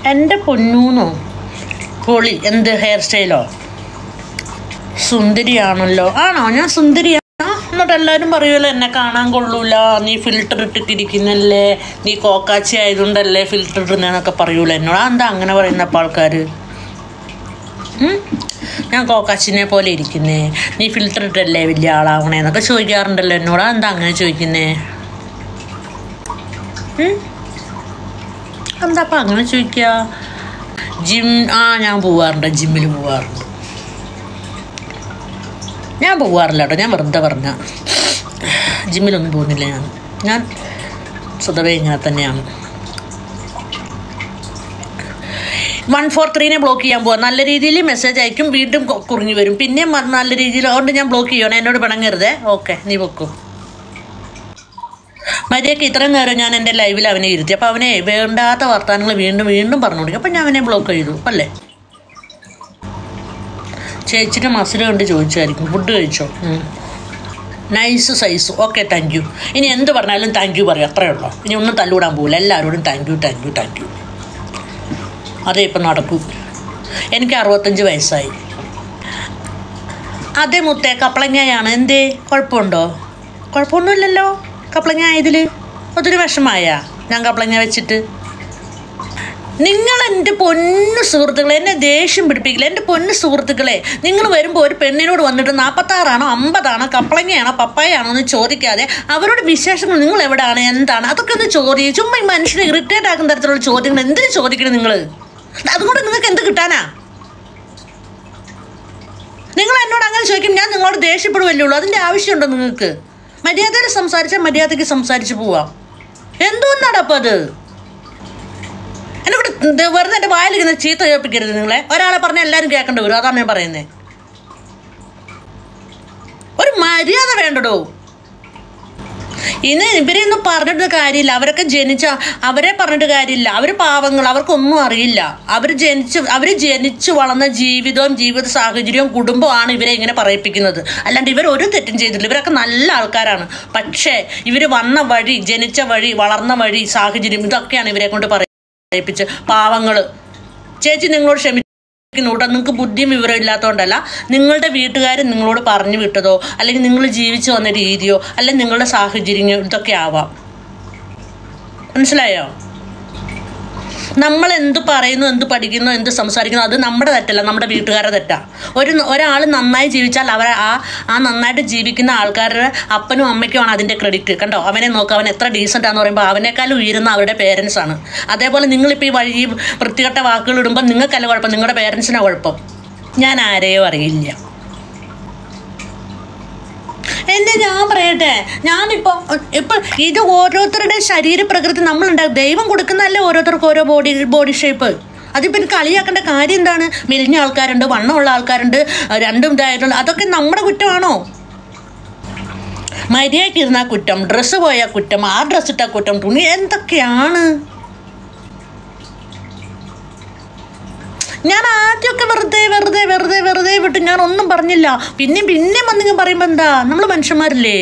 എൻ്റെ പൊന്നൂന്നോ പൊളി എന്ത് ഹെയർ സ്റ്റൈലോ സുന്ദരിയാണല്ലോ ആണോ ഞാൻ സുന്ദരിയാ എന്നിട്ട് എല്ലാവരും പറയുമല്ലോ എന്നെ കാണാൻ കൊള്ളൂല നീ ഫിൽറ്റർ ഇട്ടിട്ടിരിക്കുന്നല്ലേ നീ കോക്കാച്ചി ആയതുകൊണ്ടല്ലേ ഫിൽറ്റർ ഇടുന്നതെന്നൊക്കെ പറയൂല എന്നോട് എന്താ അങ്ങനെ പറയുന്ന അപ്പോൾ ആൾക്കാർ ഞാൻ കോക്കാച്ചിനെ പോലെ ഇരിക്കുന്നേ നീ ഫിൽറ്റർ ഇട്ടല്ലേ വലിയ ആളാവണേ എന്നൊക്കെ ചോദിക്കാറുണ്ടല്ലോ എന്നോട് എന്താ അങ്ങനെ ചോദിക്കുന്നേ ഉം? എന്താ അപ്പം അങ്ങനെ ചോദിക്കുക ജിം ആ ഞാൻ പോവാറുണ്ട് ജിമ്മിൽ പോവാറുണ്ട് ഞാൻ പോവാറില്ല കേട്ടോ ഞാൻ വെറുതെ പറഞ്ഞ ജിമ്മിലൊന്നും പോകുന്നില്ല ഞാൻ ഞാൻ സ്വതവേ ഇങ്ങനെ തന്നെയാണ് വൺ ഫോർ ത്രീനെ ബ്ലോക്ക് ചെയ്യാൻ പോവാം നല്ല രീതിയിൽ മെസ്സേജ് അയക്കും വീണ്ടും കൊ- കുറിഞ്ഞു വരും പിന്നെയും മ- നല്ല രീതിയിൽ അതുകൊണ്ട് ഞാൻ ബ്ലോക്ക് ചെയ്യണം എന്നോട് പിണങ്ങരുതേ ഓക്കെ നീ വെക്കും മര്യാദക്ക് ഇത്രയും നേരം ഞാൻ എൻ്റെ ലൈവിൽ അവനെ ഇരുത്തി അപ്പോൾ അവനെ വേണ്ടാത്ത വർത്തമാനങ്ങൾ വീണ്ടും വീണ്ടും പറഞ്ഞു കൊടുക്കും അപ്പം ഞാൻ അവനെ ബ്ലോക്ക് ചെയ്തു അല്ലേ ചേച്ചിയുടെ മസിൽ കണ്ട് ചോദിച്ചായിരിക്കും ഫുഡ് കഴിച്ചോ nice size okay thank you ഇനി എന്ത് പറഞ്ഞാലും താങ്ക് യു പറയും അത്രയേ ഉള്ളൂ ഇനി ഒന്നും തല്ലൂടാൻ പോകില്ല എല്ലാവരോടും thank you thank you thank you അതേ ഇപ്പം നടക്കൂ എനിക്ക് അറുപത്തഞ്ച് വയസ്സായി അതേ മുത്തേ കപ്പളങ്ങയാണ് എന്തേ കുഴപ്പമുണ്ടോ കുഴപ്പമൊന്നുമില്ലല്ലോ കപ്പളങ്ങ ആയതിൽ ഒത്തിരി വിഷമായ ഞാൻ കപ്പളങ്ങ വെച്ചിട്ട് നിങ്ങൾ എൻ്റെ പൊന്നു സുഹൃത്തുക്കളെ എന്നെ ദേഷ്യം പിടിപ്പിക്കില്ല എൻ്റെ പൊന്നു സുഹൃത്തുക്കളെ നിങ്ങൾ വരുമ്പോൾ ഒരു പെണ്ണിനോട് വന്നിട്ട് നാൽപ്പത്താറാണോ അമ്പതാണോ കപ്പളങ്ങയാണോ പപ്പായാണോ എന്ന് ചോദിക്കാതെ അവരോട് വിശേഷങ്ങൾ നിങ്ങൾ എവിടെയാണ് എന്താണ് അതൊക്കെ ഒന്ന് ചോദിക്കും ചുമ്മാ ഈ മനുഷ്യനെ ഇറിറ്റേറ്റ് ആക്കുന്ന തരത്തിലുള്ള ചോദ്യങ്ങൾ എന്തിനു ചോദിക്കണം നിങ്ങൾ അതുകൊണ്ട് നിങ്ങൾക്ക് എന്ത് കിട്ടാനാ നിങ്ങൾ എന്നോട് അങ്ങനെ ചോദിക്കും ഞാൻ നിങ്ങളോട് ദേഷ്യപ്പെടുവല്ലേ ഉള്ളൂ അതിൻ്റെ ആവശ്യമുണ്ടോ നിങ്ങൾക്ക് മര്യാദയിൽ സംസാരിച്ചാൽ മര്യാദയ്ക്ക് സംസാരിച്ച് പോവാം എന്തോന്നാടാ അപ്പം അത് എന്നെ കൂടെ ഇത് വെറുതെ എൻ്റെ വായിലിരിക്കുന്ന ചീത്ത കേൾപ്പിക്കരുത് നിങ്ങളെ ഒരാളെ പറഞ്ഞാൽ എല്ലാവരും കേൾക്കേണ്ടി വരും അതാണ് ഞാൻ പറയുന്നത് ഒരു മര്യാദ വേണ്ടടോ ഇന്ന് ഇവരെയൊന്നും പറഞ്ഞിട്ട് കാര്യമില്ല അവരൊക്കെ ജനിച്ച അവരെ പറഞ്ഞിട്ട് കാര്യമില്ല അവർ പാവങ്ങൾ അവർക്കൊന്നും അറിയില്ല അവർ ജനിച്ച് അവർ ജനിച്ച് വളർന്ന ജീവിതവും ജീവിത സാഹചര്യവും കുടുംബമാണ് ഇവരെ ഇങ്ങനെ പറയിപ്പിക്കുന്നത് അല്ലാണ്ട് ഇവർ ഒരു തെറ്റും ചെയ്തിട്ടില്ല ഇവരൊക്കെ നല്ല ആൾക്കാരാണ് പക്ഷേ ഇവർ വന്ന വഴി ജനിച്ച വഴി വളർന്ന വഴി സാഹചര്യം ഇതൊക്കെയാണ് ഇവരെ കൊണ്ട് പറയിപ്പിച്ച് പാവങ്ങൾ ചേച്ചി നിങ്ങളോട് ക്ഷമിക്കുന്നു കേട്ടോ നിങ്ങൾക്ക് ബുദ്ധിയും വിവരം ഇല്ലാത്തതുകൊണ്ടല്ല നിങ്ങളുടെ വീട്ടുകാർ നിങ്ങളോട് പറഞ്ഞു വിട്ടതോ അല്ലെങ്കിൽ നിങ്ങൾ ജീവിച്ചു വന്ന രീതിയോ അല്ലെങ്കിൽ നിങ്ങളുടെ സാഹചര്യങ്ങൾ ഇതൊക്കെ ആവാം മനസ്സിലായോ നമ്മൾ എന്ത് പറയുന്നു എന്ത് പഠിക്കുന്നു എന്ത് സംസാരിക്കുന്നു അത് നമ്മുടെ തെറ്റല്ല നമ്മുടെ വീട്ടുകാരുടെ തെറ്റാ ഒരു ഒരാൾ നന്നായി ജീവിച്ചാൽ അവർ ആ ആ നന്നായിട്ട് ജീവിക്കുന്ന ആൾക്കാരുടെ അപ്പനും അമ്മയ്ക്കുമാണ് അതിൻ്റെ ക്രെഡിറ്റ് കണ്ടോ അവനെ നോക്കുക അവൻ എത്ര ഡീസൻ്റ് ആണെന്ന് പറയുമ്പോൾ അവനേക്കാളും ഉയരുന്ന അവരുടെ പേരൻസ് ആണ് അതേപോലെ നിങ്ങളിപ്പോൾ ഈ വഴി ഈ വൃത്തികെട്ട വാക്കുകൾ ഇടുമ്പോൾ നിങ്ങൾക്കല്ല കുഴപ്പം നിങ്ങളുടെ പേരൻസിനാണ് കുഴപ്പം ഞാൻ ആരെയോ അറിയില്ല എന്നെ ഞാൻ പറയട്ടെ ഞാനിപ്പോ ഇപ്പൊ ഇത് ഓരോരുത്തരുടെ ശരീരപ്രകൃതി നമ്മളുണ്ടാകും ദൈവം കൊടുക്കുന്നതല്ലേ ഓരോരുത്തർക്കും ഓരോ ബോഡി ബോഡി ഷേപ്പ് അതിപ്പോൾ എനിക്ക് കളിയാക്കേണ്ട കാര്യം എന്താണ് മെലിഞ്ഞ ആൾക്കാരുണ്ട് വണ്ണമുള്ള ആൾക്കാരുണ്ട് രണ്ടും ഇതായിട്ടുള്ള അതൊക്കെ നമ്മുടെ കുറ്റമാണോ മര്യാദയ്ക്ക് ഇരുന്നാൽ കുറ്റം ഡ്രസ്സ് പോയാൽ കുറ്റം ആ ഡ്രസ്സ് ഇട്ടാൽ കുറ്റം തുണി എന്തൊക്കെയാണ് ഞാൻ ആദ്യമൊക്കെ വെറുതെ വെറുതെ വെറുതെ വെറുതെ വിട്ട് ഞാൻ ഒന്നും പറഞ്ഞില്ല പിന്നെയും പിന്നെയും വന്നിങ്ങനെ പറയുമ്പോൾ എന്താ നമ്മൾ മനുഷ്യന്മാരില്ലേ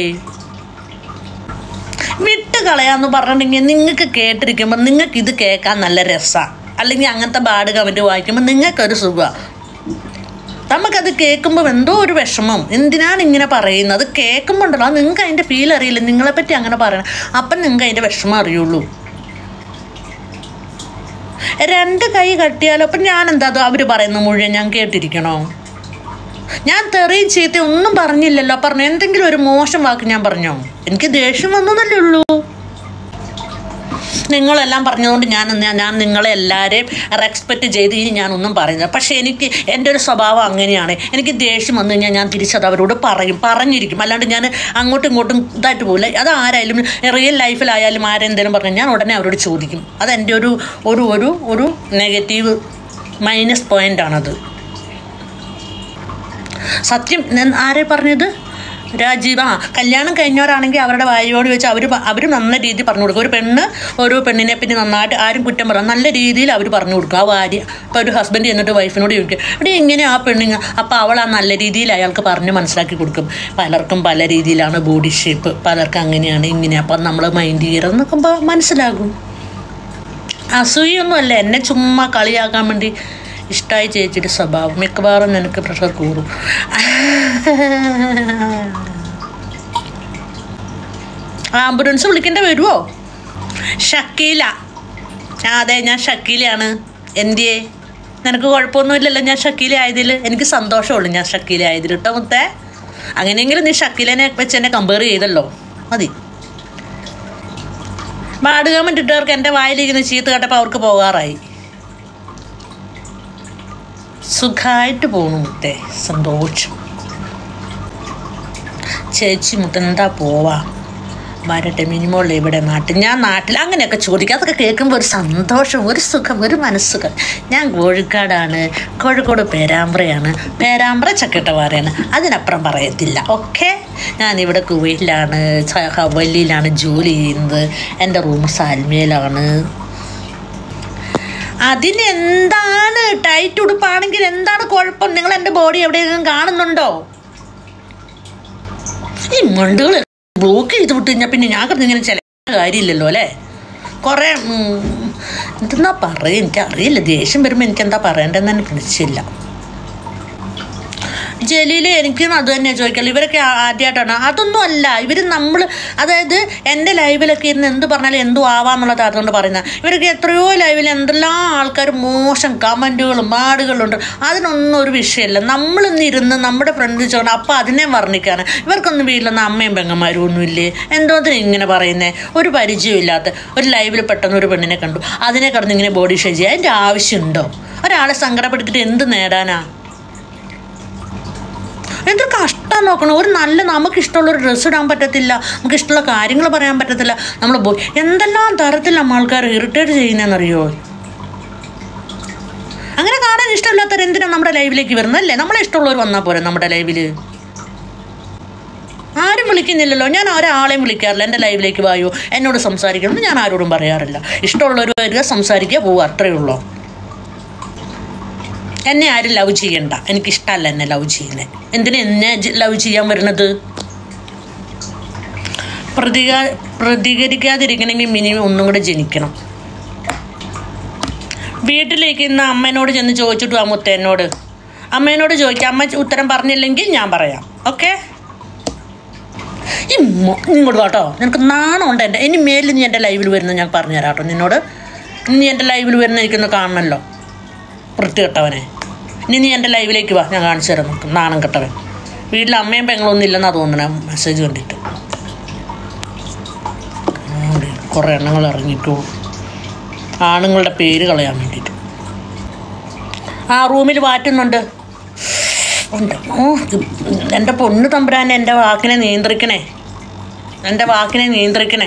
വിട്ട് കളയാന്ന് പറഞ്ഞിട്ടുണ്ടെങ്കിൽ നിങ്ങൾക്ക് കേട്ടിരിക്കുമ്പോൾ നിങ്ങൾക്ക് ഇത് കേൾക്കാൻ നല്ല രസമാണ് അല്ലെങ്കിൽ അങ്ങനത്തെ ബാഡ് കമൻറ്റ് വായിക്കുമ്പോൾ നിങ്ങൾക്കൊരു സുഖമാണ് നമുക്കത് കേൾക്കുമ്പോൾ എന്തോ ഒരു വിഷമം എന്തിനാണ് ഇങ്ങനെ പറയുന്നത് കേൾക്കുമ്പോൾ ഉണ്ടല്ലോ അത് നിങ്ങൾക്ക് അതിൻ്റെ ഫീൽ അറിയില്ല നിങ്ങളെപ്പറ്റി അങ്ങനെ പറയണം അപ്പം നിങ്ങൾക്ക് അതിൻ്റെ വിഷമം അറിയുള്ളൂ രണ്ട് കൈ കട്ടിയാലോ അപ്പം ഞാൻ എന്താ അത് അവർ പറയുന്ന മുഴുവൻ ഞാൻ കേട്ടിരിക്കണോ ഞാൻ തെറിയും ചീത്ത ഒന്നും പറഞ്ഞില്ലല്ലോ പറഞ്ഞു എന്തെങ്കിലും ഒരു മോശം വാക്ക് ഞാൻ പറഞ്ഞോ എനിക്ക് ദേഷ്യം വന്നതല്ലേ ഉള്ളൂ നിങ്ങളെല്ലാം പറഞ്ഞതുകൊണ്ട് ഞാൻ ഞാൻ- ഞാൻ നിങ്ങളെ എല്ലാവരെയും റെസ്പെക്റ്റ് ചെയ്ത് ഇനി ഞാനൊന്നും പറയുന്നില്ല പക്ഷേ എനിക്ക് എൻ്റെ ഒരു സ്വഭാവം അങ്ങനെയാണ് എനിക്ക് ദേഷ്യം വന്നു കഴിഞ്ഞാൽ ഞാൻ തിരിച്ചത് അവരോട് പറയും പറഞ്ഞിരിക്കും അല്ലാണ്ട് ഞാൻ അങ്ങോട്ടും ഇങ്ങോട്ടും ഇതായിട്ട് പോകില്ല അത് ആരായാലും റിയൽ ലൈഫിലായാലും ആരെന്തെങ്കിലും പറഞ്ഞാൽ ഞാൻ ഉടനെ അവരോട് ചോദിക്കും അതെൻ്റെ ഒരു ഒരു ഒരു ഒരു നെഗറ്റീവ് മൈനസ് പോയിൻ്റാണത് സത്യം ഞാൻ ആരെ പറഞ്ഞത് രാജീവ് ആ കല്യാണം കഴിഞ്ഞവരാണെങ്കിൽ അവരുടെ വായോട് വെച്ച് അവർ അവർ നല്ല രീതിയിൽ പറഞ്ഞു കൊടുക്കും ഒരു പെണ്ണ് ഒരു പെണ്ണിനെ പറ്റി നന്നായിട്ട് ആരും കുറ്റം പറയാം നല്ല രീതിയിൽ അവർ പറഞ്ഞു കൊടുക്കും ആ ഭാര്യ ഇപ്പോൾ ഒരു ഹസ്ബൻഡ് എന്നിട്ട് വൈഫിനോട് ചോദിക്കും എടീ ഇങ്ങനെ ആ പെണ്ണിന് അപ്പോൾ അവൾ ആ നല്ല രീതിയിൽ അയാൾക്ക് പറഞ്ഞ് മനസ്സിലാക്കി കൊടുക്കും പലർക്കും പല രീതിയിലാണ് ബോഡി ഷേപ്പ് പലർക്കും അങ്ങനെയാണ് ഇങ്ങനെ അപ്പം നമ്മൾ മൈൻഡ് ചെയ്യരുതെന്നൊക്കെ മനസ്സിലാകും അസൂയൊന്നുമല്ല എന്നെ ചുമ്മാ കളിയാക്കാൻ വേണ്ടി ഇഷ്ടമായി ചേച്ചിയുടെ സ്വഭാവം മിക്കവാറും നിനക്ക് പ്രഷർ കൂടും ആംബുലൻസ് വിളിക്കേണ്ട വരുമോ ഷക്കീല ആ അതെ ഞാൻ ഷക്കീലയാണ് എന്തിയേ നിനക്ക് കുഴപ്പമൊന്നുമില്ലല്ലോ ഞാൻ ഷക്കീല ആയതിൽ എനിക്ക് സന്തോഷമുള്ളൂ ഞാൻ ഷക്കീല ആയതിൽ കേട്ടോ മുത്തേ അങ്ങനെയെങ്കിലും നീ ഷക്കീലനെ വെച്ച് എന്നെ കമ്പയർ ചെയ്തല്ലോ മതി വാടുക വേണ്ടിട്ടവർക്ക് എൻ്റെ വായിലിരിക്കുന്ന ചീത്ത കേട്ടപ്പോൾ അവർക്ക് പോകാറായി സുഖമായിട്ട് പോണു മുത്തേ സന്തോഷം ചേച്ചി മുത്ത എന്താ പോവാ വരട്ടെ മിനിമോൾ ഇവിടെ നാട്ടിൽ ഞാൻ നാട്ടിൽ അങ്ങനെയൊക്കെ ചോദിക്കുക അതൊക്കെ കേൾക്കുമ്പോൾ ഒരു സന്തോഷം ഒരു സുഖം ഒരു മനസ്സുഖം ഞാൻ കോഴിക്കാടാണ് കോഴിക്കോട് പേരാമ്പ്രയാണ് പേരാമ്പ്ര ചക്കിട്ടവാറയാണ് അതിനപ്പുറം പറയത്തില്ല ഓക്കെ ഞാൻ ഇവിടെ കുവൈറ്റിലാണ് സ- ഹവല്ലിയിലാണ് ജോലി ചെയ്യുന്നത് എൻ്റെ റൂം സാൽമയിലാണ് അതിനെന്താണ് ടൈറ്റ് ഉടുപ്പാണെങ്കിൽ എന്താണ് കുഴപ്പം നിങ്ങൾ എൻ്റെ ബോഡി എവിടെയെങ്കിലും കാണുന്നുണ്ടോ ഈ മണ്ടുകൾ ബ്ലോക്ക് ചെയ്ത് വിട്ട് കഴിഞ്ഞാൽ പിന്നെ ഞാൻ കിടന്ന് ഇങ്ങനെ ചില കാര്യമില്ലല്ലോ അല്ലേ കുറേ ഉം, എന്തെന്നാ പറയുക എനിക്കറിയില്ല ദേഷ്യം വരുമ്പോൾ എനിക്ക് എന്താ പറയേണ്ടതെന്ന് എനിക്ക് പിടിച്ചില്ല ജലീല് എനിക്കും അത് തന്നെ ചോദിക്കല്ലോ ഇവരൊക്കെ ആ- ആദ്യമായിട്ടാണ് അതൊന്നും അല്ല ഇവർ നമ്മൾ അതായത് എൻ്റെ ലൈവിലൊക്കെ ഇരുന്ന് എന്ത് പറഞ്ഞാലും എന്തും ആവാന്നുള്ളത് അതുകൊണ്ട് പറയുന്നത് ഇവരൊക്കെ എത്രയോ ലൈവിൽ എന്തെല്ലാം ആൾക്കാർ മോശം കമൻറ്റുകളും പാടുകളുണ്ട് അതിനൊന്നും ഒരു വിഷയമല്ല നമ്മളിന്ന് ഇരുന്ന് നമ്മുടെ ഫ്രണ്ട് ചോദിച്ചാൽ അപ്പോൾ അതിനെ വർണ്ണിക്കാണ് ഇവർക്കൊന്നും വീട്ടിലൊന്നും അമ്മയും പെങ്ങന്മാരും ഒന്നുമില്ലേ എന്തോത്തിന് ഇങ്ങനെ പറയുന്നേ ഒരു പരിചയമില്ലാത്ത ഒരു ലൈവിൽ പെട്ടെന്ന് ഒരു പെണ്ണിനെ കണ്ടു അതിനെ കടന്ന് ഇങ്ങനെ ബോഡി ഷെയർ ചെയ്യുക അതിൻ്റെ ആവശ്യമുണ്ടോ ഒരാളെ സങ്കടപ്പെടുത്തിയിട്ട് എന്ത് നേടാനാ എന്തൊരു കഷ്ടം നോക്കണം ഒരു നല്ല നമുക്ക് ഇഷ്ടമുള്ള ഒരു ഡ്രസ്സ് ഇടാൻ പറ്റത്തില്ല നമുക്ക് ഇഷ്ടമുള്ള കാര്യങ്ങൾ പറയാൻ പറ്റത്തില്ല നമ്മൾ പോയി എന്തെല്ലാം തരത്തിൽ നമ്മൾ ആൾക്കാർ ഇറിറ്റേറ്റ് ചെയ്യുന്നതെന്നറിയോ അങ്ങനെ കാണാൻ ഇഷ്ടമില്ലാത്തവർ എന്തിനാ നമ്മുടെ ലൈവിലേക്ക് വരുന്നത് അല്ലേ നമ്മളെ ഇഷ്ടമുള്ളവർ വന്നാൽ പോരെ നമ്മുടെ ലൈവിൽ ആരും വിളിക്കുന്നില്ലല്ലോ ഞാൻ ഒരാളെയും വിളിക്കാറില്ല എൻ്റെ ലൈവിലേക്ക് വായോ എന്നോട് സംസാരിക്കണം എന്ന് ഞാൻ ആരോടും പറയാറില്ല ഇഷ്ടമുള്ളവർ വരിക സംസാരിക്കുക പോവുക അത്രയേ ഉള്ളൂ എന്നെ ആരും ലവ് ചെയ്യണ്ട എനിക്കിഷ്ടമല്ല എന്നെ ലവ് ചെയ്യുന്നത് എന്തിനാ എന്നെ ലവ് ചെയ്യാൻ വരുന്നത് പ്രതികാ പ്രതികരിക്കാതിരിക്കണമെങ്കിൽ മിനിമം ഒന്നും കൂടെ ജനിക്കണം വീട്ടിലേക്ക് ഇന്ന് അമ്മേനോട് ചെന്ന് ചോദിച്ചിട്ടു ആ മുത്തേനോട് അമ്മേനോട് ചോദിക്കാം അമ്മ ഉത്തരം പറഞ്ഞില്ലെങ്കിൽ ഞാൻ പറയാം ഓക്കെ ഈ മൊ- ഇങ്ങോട്ട് കേട്ടോ നിനക്ക് നാണമുണ്ട് എൻ്റെ ഇനി മേലിൽ നീ എൻ്റെ ലൈവിൽ വരുന്നത് ഞാൻ പറഞ്ഞുതരാം കേട്ടോ നിന്നോട് നീ എൻ്റെ ലൈവിൽ വരുന്ന എനിക്കൊന്ന് കാണണമല്ലോ വൃത്തികെട്ടവനെ ഇനി നീ എൻ്റെ ലൈവിലേക്ക് വാ ഞാൻ കാണിച്ചു തരാം നോക്കും നാണം കെട്ടവൻ വീട്ടിൽ അമ്മയും പെങ്ങളൊന്നും ഇല്ലെന്നാ തോന്നണേ മെസ്സേജ് കണ്ടിട്ട് അവിടെ കുറേ എണ്ണങ്ങൾ ഇറങ്ങിയിട്ടു ആണുങ്ങളുടെ പേര് കളയാൻ വേണ്ടിയിട്ട് ആ റൂമിൽ വാറ്റുന്നുണ്ട് ഉണ്ട് ഓ ഇത് എൻ്റെ പൊണ്ണ് തമ്പുരാനെ എൻ്റെ വാക്കിനെ നിയന്ത്രിക്കണേ എൻ്റെ വാക്കിനെ നിയന്ത്രിക്കണേ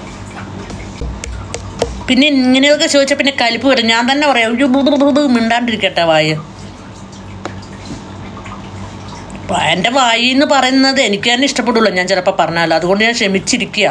പിന്നെ ഇങ്ങനെയൊക്കെ ചോദിച്ചാൽ പിന്നെ കലിപ്പ് വരും ഞാൻ തന്നെ പറയാം ഒരു ബുദു ബുദു ബുദു മിണ്ടാണ്ടിരിക്കട്ടെ വായ പ- എൻ്റെ വായി എന്ന് പറയുന്നത് എനിക്ക് തന്നെ ഇഷ്ടപ്പെടില്ല ഞാൻ ചിലപ്പോൾ പറഞ്ഞാലോ അതുകൊണ്ട് ഞാൻ ക്ഷമിച്ചിരിക്കുക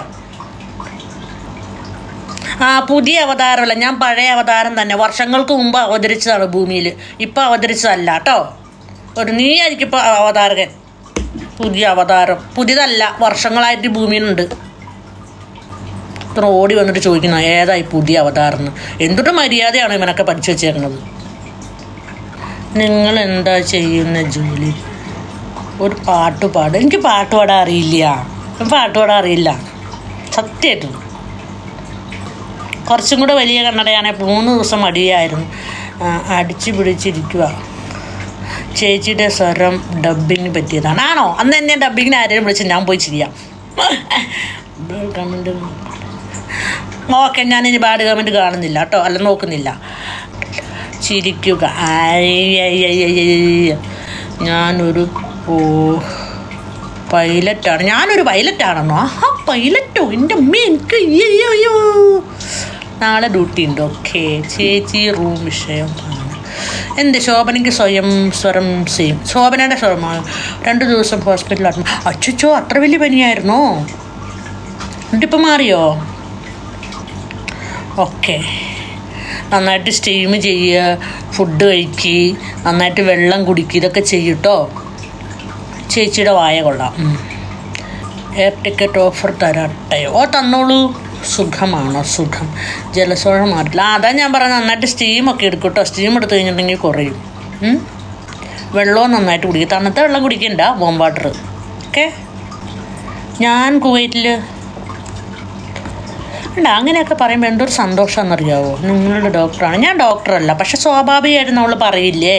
ആ പുതിയ അവതാരമല്ല ഞാൻ പഴയ അവതാരം തന്നെ വർഷങ്ങൾക്ക് മുമ്പ് അവതരിച്ചതാണ് ഭൂമിയിൽ ഇപ്പം അവതരിച്ചതല്ല കേട്ടോ ഒരു നീ ആയിരിക്കും ഇപ്പോൾ അവതാരകൻ പുതിയ അവതാരം പുതിയതല്ല വർഷങ്ങളായിട്ട് ഈ ഭൂമിയിലുണ്ട് ഇത്ര ഓടി വന്നിട്ട് ചോദിക്കുന്ന ഏതായി പുതിയ അവതാരം എന്ന് എന്തൊരു മര്യാദയാണ് ഇവനൊക്കെ പഠിച്ചു വെച്ചേക്കുന്നത് നിങ്ങൾ എന്താ ചെയ്യുന്ന ജോലി ഒരു പാട്ട് പാടും എനിക്ക് പാട്ട് പാടാൻ അറിയില്ല പാട്ട് പാടാൻ അറിയില്ല സത്യമായിട്ടും കുറച്ചും കൂടെ വലിയ കണ്ണടയാണെങ്കിൽ മൂന്ന് ദിവസം മടിയായിരുന്നു ആ, അടിച്ചു പിടിച്ചിരിക്കുക ചേച്ചിയുടെ സ്വരം ഡബിങ്ങിന് പറ്റിയതാണ് ആണോ അന്ന് എന്നെ ഡബിങ്ങിന് ആരെയും വിളിച്ച് ഞാൻ പോയി ചെയ്യാം കമൻറ്റ് ഓക്കെ ഞാനിനി ബാഡ് കമൻറ്റ് കാണുന്നില്ല കേട്ടോ അല്ല നോക്കുന്നില്ല ചിരിക്കുക അയ്യയ്യയ്യയ്യ. ഞാനൊരു ഓ പൈലറ്റാണ് ഞാനൊരു പൈലറ്റാണെന്നോ ആഹാ പൈലറ്റോ എൻ്റെ അമ്മ എനിക്ക് അയ്യോ അയ്യോ നാളെ ഡ്യൂട്ടി ഉണ്ട് ഓക്കെ ചേച്ചി റൂം വിഷയം ആണ് എന്ത് ശോഭനയ്ക്ക് സ്വയം സ്വരം സെയിം ശോഭനയുടെ സ്വരമാണ് രണ്ട് ദിവസം ഹോസ്പിറ്റലിൽ അച്ചോ അത്ര വലിയ പനിയായിരുന്നോ എന്നിട്ടിപ്പോൾ മാറിയോ ഓക്കെ നന്നായിട്ട് സ്റ്റീം ചെയ്യുക ഫുഡ് കഴിക്കുക നന്നായിട്ട് വെള്ളം കുടിക്കുക ഇതൊക്കെ ചെയ്യൂട്ടോ ചേച്ചിയുടെ വായ കൊള്ളാം ഉം. എയർ ടിക്കറ്റ് ഓഫർ തരട്ടെ ഓ തന്നോളൂ സുഖമാണോ സുഖം ജലസോഴം മാറില്ല ആ അതാ ഞാൻ പറഞ്ഞത് നന്നായിട്ട് സ്റ്റീമൊക്കെ എടുക്കും കേട്ടോ സ്റ്റീം എടുത്ത് കഴിഞ്ഞിട്ടുണ്ടെങ്കിൽ കുറയും ഉം? വെള്ളവും നന്നായിട്ട് കുടിക്കും തണുത്ത വെള്ളം കുടിക്കണ്ട ബോം വാട്ടർ ഓക്കെ ഞാൻ കുവൈറ്റിൽ ഉണ്ട് അങ്ങനെയൊക്കെ പറയുമ്പോൾ എന്തൊരു സന്തോഷമാണെന്നറിയാവോ നിങ്ങളുടെ ഡോക്ടറാണ് ഞാൻ ഡോക്ടറല്ല പക്ഷെ സ്വാഭാവികമായിട്ട് നമ്മൾ പറയില്ലേ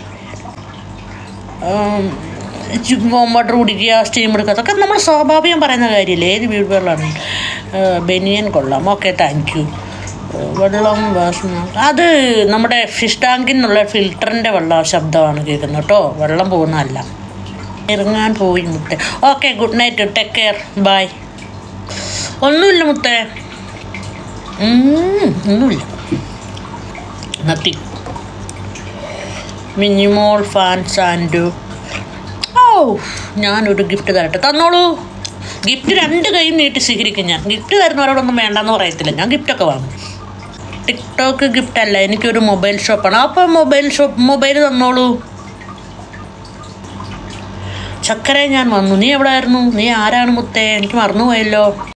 ബോം വാട്ടർ കുടിക്കുക സ്റ്റീം എടുക്കുക അതൊക്കെ നമ്മൾ സ്വാഭാവികം പറയുന്ന കാര്യമില്ലേ ഏത് വീട് വെള്ളമാണ് ബനിയൻ കൊള്ളാം ഓക്കെ താങ്ക് യു വെള്ളം വാസന അത് നമ്മുടെ ഫിഷ് ടാങ്കിൽ നിന്നുള്ള ഫിൽറ്ററിൻ്റെ വെള്ളം ശബ്ദമാണ് കേൾക്കുന്നത് കേട്ടോ വെള്ളം പോകുന്നതല്ല ഇറങ്ങാൻ പോയി മുത്തേ okay good night take care bye ഒന്നുമില്ല മുത്തേ ഉം, ഒന്നുമില്ല നത്തിങ് മിനിമോൾ ഫാൻസ് ആൻഡ് ഓ ഞാനൊരു ഗിഫ്റ്റ് തരട്ടെ തന്നോളൂ ഗിഫ്റ്റ് രണ്ട് കൈയും നീട്ടി സ്വീകരിക്കും ഞാൻ ഗിഫ്റ്റ് തരുന്നവരോടൊന്നും വേണ്ടെന്ന് പറയത്തില്ല ഞാൻ ഗിഫ്റ്റൊക്കെ വാങ്ങും ടിക്ടോക്ക് ഗിഫ്റ്റ് അല്ല എനിക്കൊരു മൊബൈൽ ഷോപ്പാണ് അപ്പോൾ മൊബൈൽ ഷോപ്പ് മൊബൈൽ തന്നോളൂ ചക്കര ഞാൻ വന്നു നീ എവിടെ ആയിരുന്നു നീ ആരാണ് മുത്തേ എനിക്ക് മറന്നുപോയല്ലോ